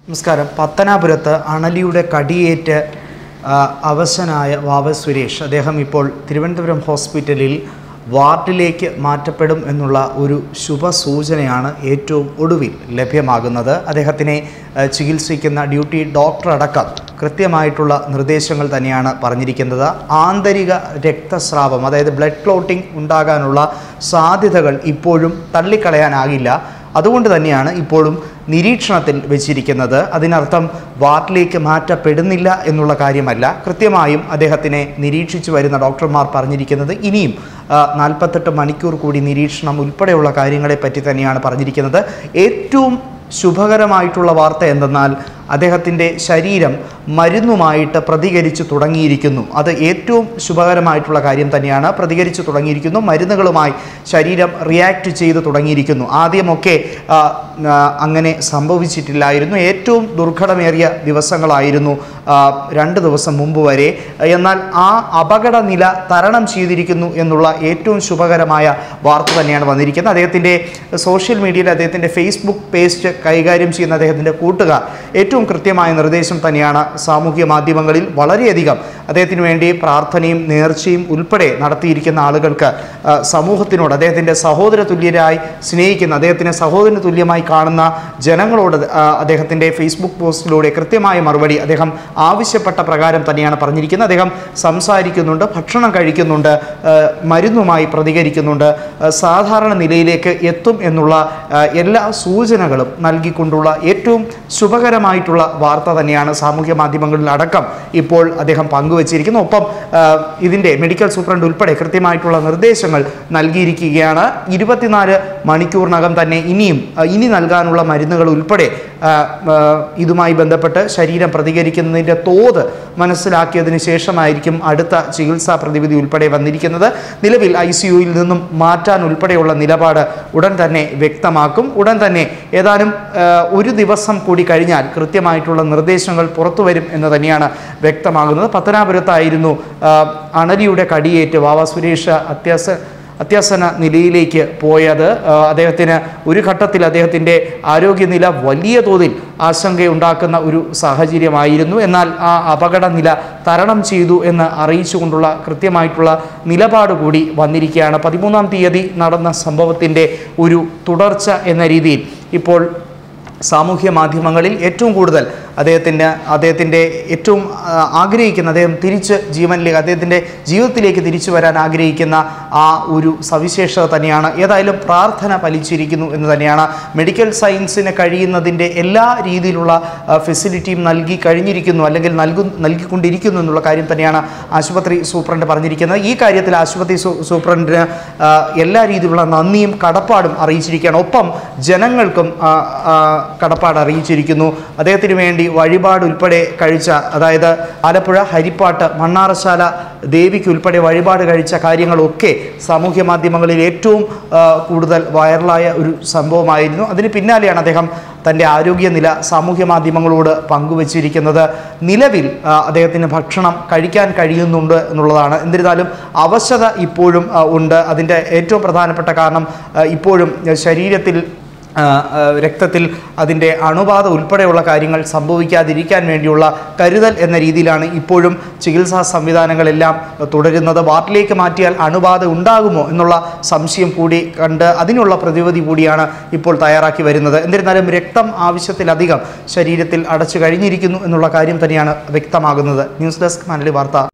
നമസ്കാരം പത്തനാപുരത്ത് അണലിയുടെ കടിയേറ്റ് ആ, അവശനായ വാവ സുരേഷ് അദ്ദേഹം ഇപ്പോൾ തിരുവനന്തപുരം ഹോസ്പിറ്റലിൽ വാർഡിലേക്ക് മാറ്റപ്പെടും എന്നുള്ള ഒരു ശുഭസൂചനയാണ് ഏറ്റവും ഒടുവിൽ ലഭ്യമാകുന്നത് അദ്ദേഹത്തിനെ ആ, ചികിത്സിക്കുന്ന ഡ്യൂട്ടി ഡോക്ടർ അടക്കം കൃത്യമായിട്ടുള്ള നിർദ്ദേശങ്ങൾ തന്നെയാണ് പറഞ്ഞിരിക്കുന്നത് ആന്തരിക രക്തസ്രാവം അതായത് ബ്ലഡ് ക്ലോട്ടിംഗ് ഉണ്ടാകാനുള്ള സാധ്യതകൾ ഇപ്പോഴും തള്ളിക്കളയാനാകില്ല അതുകൊണ്ട് തന്നെയാണ് ഇപ്പോഴും നിരീക്ഷണത്തിൽ വെച്ചിരിക്കുന്നത് അതിനർത്ഥം വാർഡിലേക്ക് മാറ്റപ്പെടുന്നില്ല എന്നുള്ള കാര്യമല്ല കൃത്യമായും അദ്ദേഹത്തിനെ നിരീക്ഷിച്ചു വരുന്ന ഡോക്ടർമാർ പറഞ്ഞിരിക്കുന്നത് ഇനിയും ആ, നാൽപ്പത്തെട്ട് മണിക്കൂർ കൂടി നിരീക്ഷണം ഉൾപ്പെടെയുള്ള കാര്യങ്ങളെ പറ്റി തന്നെയാണ് പറഞ്ഞിരിക്കുന്നത് ഏറ്റവും ശുഭകരമായിട്ടുള്ള വാർത്ത എന്തെന്നാൽ അദ്ദേഹത്തിൻ്റെ ശരീരം മരുന്നുമായിട്ട് പ്രതികരിച്ചു തുടങ്ങിയിരിക്കുന്നു അത് ഏറ്റവും ശുഭകരമായിട്ടുള്ള കാര്യം തന്നെയാണ് പ്രതികരിച്ചു തുടങ്ങിയിരിക്കുന്നു മരുന്നുകളുമായി ശരീരം റിയാക്ട് ചെയ്ത് തുടങ്ങിയിരിക്കുന്നു ആദ്യമൊക്കെ ആ, ആ, അങ്ങനെ സംഭവിച്ചിട്ടില്ലായിരുന്നു ഏറ്റവും ദുർഘടമേറിയ ദിവസങ്ങളായിരുന്നു ആ, രണ്ട് ദിവസം മുമ്പ് വരെ എന്നാൽ ആ അപകട നില തരണം ചെയ്തിരിക്കുന്നു എന്നുള്ള ഏറ്റവും ശുഭകരമായ വാർത്ത തന്നെയാണ് വന്നിരിക്കുന്നത് അദ്ദേഹത്തിൻ്റെ സോഷ്യൽ മീഡിയയിൽ അദ്ദേഹത്തിൻ്റെ ഫേസ്ബുക്ക് പേജ് കൈകാര്യം ചെയ്യുന്ന അദ്ദേഹത്തിൻ്റെ കൂട്ടുകാർ ഏറ്റവും കൃത്യമായ നിർദ്ദേശം തന്നെയാണ് സാമൂഹ്യ മാധ്യമങ്ങളിൽ വളരെയധികം അദ്ദേഹത്തിന് വേണ്ടി പ്രാർത്ഥനയും നേർച്ചയും ഉൾപ്പെടെ നടത്തിയിരിക്കുന്ന ആളുകൾക്ക് ആ, സമൂഹത്തിനോട് അദ്ദേഹത്തിൻ്റെ സഹോദര തുല്യരായി സ്നേഹിക്കുന്ന അദ്ദേഹത്തിനെ സഹോദരന് തുല്യമായി കാണുന്ന ജനങ്ങളോട് ആ, അദ്ദേഹത്തിൻ്റെ ഫേസ്ബുക്ക് പോസ്റ്റിലൂടെ കൃത്യമായ മറുപടി അദ്ദേഹം ആവശ്യപ്പെട്ട പ്രകാരം തന്നെയാണ് പറഞ്ഞിരിക്കുന്നത് അദ്ദേഹം സംസാരിക്കുന്നുണ്ട് ഭക്ഷണം കഴിക്കുന്നുണ്ട് ആ, മരുന്നുമായി പ്രതികരിക്കുന്നുണ്ട് ആ, സാധാരണ നിലയിലേക്ക് എത്തും എന്നുള്ള ആ, എല്ലാ സൂചനകളും നൽകിക്കൊണ്ടുള്ള ഏറ്റവും ശുഭകരമായിട്ടുള്ള വാർത്ത തന്നെയാണ് സാമൂഹ്യ മാധ്യമങ്ങളിൽ അടക്കം ഇപ്പോൾ അദ്ദേഹം പങ്കുവച്ചിരിക്കുന്നു ഒപ്പം ആ, ഇതിൻ്റെ മെഡിക്കൽ സൂപ്രണ്ട് ഉൾപ്പെടെ കൃത്യമായിട്ടുള്ള നിർദ്ദേശങ്ങൾ നൽകിയിരിക്കുകയാണ് ഇരുപത്തിനാല് മണിക്കൂറിനകം തന്നെ ഇനിയും ആ, ഇനി നൽകാനുള്ള മരുന്നുകൾ ഉൾപ്പെടെ ആ, ആ, ഇതുമായി ബന്ധപ്പെട്ട് ശരീരം പ്രതികരിക്കുന്നതിൻ്റെ തോത് മനസ്സിലാക്കിയതിന് ശേഷമായിരിക്കും അടുത്ത ചികിത്സാ പ്രതിവിധി ഉൾപ്പെടെ വന്നിരിക്കുന്നത് നിലവിൽ ഐ സി യുയിൽ നിന്നും മാറ്റാൻ ഉൾപ്പെടെയുള്ള നിലപാട് ഉടൻ തന്നെ വ്യക്തമാക്കും ഉടൻ തന്നെ ഏതാനും ആ, ഒരു ദിവസം കൂടി കഴിഞ്ഞാൽ കൃത്യമായിട്ടുള്ള നിർദ്ദേശങ്ങൾ പുറത്തു വരും എന്ന് തന്നെയാണ് വ്യക്തമാകുന്നത് പത്തനാപുരത്തായിരുന്നു ആ, അണലിയുടെ കടിയേറ്റ് വാവ സുരേഷ് അത്യാസ അത്യാസന നിലയിലേക്ക് പോയത് ആ, അദ്ദേഹത്തിന് ഒരു ഘട്ടത്തിൽ അദ്ദേഹത്തിൻ്റെ ആരോഗ്യനില വലിയ തോതിൽ ആശങ്കയുണ്ടാക്കുന്ന ഒരു സാഹചര്യമായിരുന്നു എന്നാൽ ആ അപകട നില തരണം ചെയ്തു എന്ന് അറിയിച്ചുകൊണ്ടുള്ള കൃത്യമായിട്ടുള്ള നിലപാട് കൂടി വന്നിരിക്കുകയാണ് പതിമൂന്നാം തീയതി നടന്ന സംഭവത്തിൻ്റെ ഒരു തുടർച്ച എന്ന രീതിയിൽ ഇപ്പോൾ സാമൂഹ്യ മാധ്യമങ്ങളിൽ ഏറ്റവും കൂടുതൽ അദ്ദേഹത്തിൻ്റെ അദ്ദേഹത്തിൻ്റെ ഏറ്റവും ആ, ആഗ്രഹിക്കുന്ന അദ്ദേഹം തിരിച്ച് ജീവനിലേക്ക് അദ്ദേഹത്തിൻ്റെ ജീവിതത്തിലേക്ക് തിരിച്ചു വരാൻ ആഗ്രഹിക്കുന്ന ആ ഒരു സവിശേഷത തന്നെയാണ് ഏതായാലും പ്രാർത്ഥന ഫലിച്ചിരിക്കുന്നു എന്ന് തന്നെയാണ് മെഡിക്കൽ സയൻസിന് കഴിയുന്നതിൻ്റെ എല്ലാ രീതിയിലുള്ള ആ, ഫെസിലിറ്റിയും നൽകി കഴിഞ്ഞിരിക്കുന്നു അല്ലെങ്കിൽ നൽകു നൽകിക്കൊണ്ടിരിക്കുന്നു എന്നുള്ള കാര്യം തന്നെയാണ് ആശുപത്രി സൂപ്രണ്ട് പറഞ്ഞിരിക്കുന്നത് ഈ കാര്യത്തിൽ ആശുപത്രി സൂ- സൂപ്രണ്ടിന് ആ, എല്ലാ രീതിയിലുള്ള നന്ദിയും കടപ്പാടും അറിയിച്ചിരിക്കുകയാണ് ഒപ്പം ജനങ്ങൾക്കും ആ, ആ, കടപ്പാട് അറിയിച്ചിരിക്കുന്നു അദ്ദേഹത്തിന് വേണ്ടി വഴിപാട് ഉൾപ്പെടെ കഴിച്ച അതായത് ആലപ്പുഴ ഹരിപ്പാട്ട് മണ്ണാറശാല ദേവിക്ക് ഉൾപ്പെടെ വഴിപാട് കഴിച്ച കാര്യങ്ങളൊക്കെ സാമൂഹ്യ മാധ്യമങ്ങളിൽ ഏറ്റവും ആ, കൂടുതൽ വൈറലായ ഒരു സംഭവമായിരുന്നു അതിന് പിന്നാലെയാണ് അദ്ദേഹം തൻ്റെ ആരോഗ്യനില സാമൂഹ്യ മാധ്യമങ്ങളോട് പങ്കുവച്ചിരിക്കുന്നത് നിലവിൽ ആ, അദ്ദേഹത്തിന് ഭക്ഷണം കഴിക്കാൻ കഴിയുന്നുണ്ട് എന്നുള്ളതാണ് എന്നിരുന്നാലും അവശത ഇപ്പോഴും ആ, ഉണ്ട് അതിൻ്റെ ഏറ്റവും പ്രധാനപ്പെട്ട കാരണം ആ, ഇപ്പോഴും ശരീരത്തിൽ ആ, ആ, രക്തത്തിൽ അതിൻ്റെ അണുബാധ ഉൾപ്പെടെയുള്ള കാര്യങ്ങൾ സംഭവിക്കാതിരിക്കാൻ വേണ്ടിയുള്ള കരുതൽ എന്ന രീതിയിലാണ് ഇപ്പോഴും ചികിത്സാ സംവിധാനങ്ങളെല്ലാം തുടരുന്നത് വാർഡിലേക്ക് മാറ്റിയാൽ അണുബാധ ഉണ്ടാകുമോ എന്നുള്ള സംശയം കൂടി കണ്ട് അതിനുള്ള പ്രതിവിധി കൂടിയാണ് ഇപ്പോൾ തയ്യാറാക്കി വരുന്നത് എന്നിരുന്നാലും രക്തം ആവശ്യത്തിലധികം ശരീരത്തിൽ അടച്ചു കഴിഞ്ഞിരിക്കുന്നു എന്നുള്ള കാര്യം തന്നെയാണ് വ്യക്തമാകുന്നത് ന്യൂസ് ഡെസ്ക് മലയാളി വാർത്ത